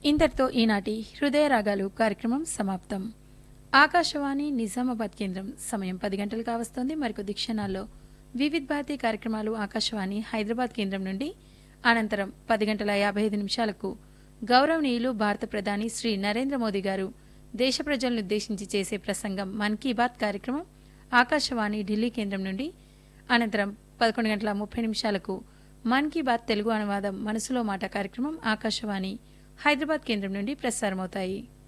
ఇంతటితో ఈనాటి హృదయ రాగాలు కార్యక్రమం సమాప్తం ఆకాశవాణి నిజామాబాద్ కేంద్రం సమయం పది గంటలు కావస్తోంది మరికొద్ది క్షణాల్లో వివిధ్ భారతి కార్యక్రమాలు ఆకాశవాణి హైదరాబాద్ కేంద్రం నుండి అనంతరం పది గంటల యాభై ఐదు నిమిషాలకు గౌరవనీయులు భారత ప్రధాని శ్రీ నరేంద్ర మోదీ గారు దేశ ప్రజలను ఉద్దేశించి చేసే ప్రసంగం మన్ కీ బాత్ కార్యక్రమం ఆకాశవాణి ఢిల్లీ కేంద్రం నుండి అనంతరం పదకొండు గంటల ముప్పై నిమిషాలకు మన్ కీ బాత్ తెలుగు అనువాదం మనసులో మాట కార్యక్రమం ఆకాశవాణి హైదరాబాద్ కేంద్రం నుండి ప్రసారమవుతాయి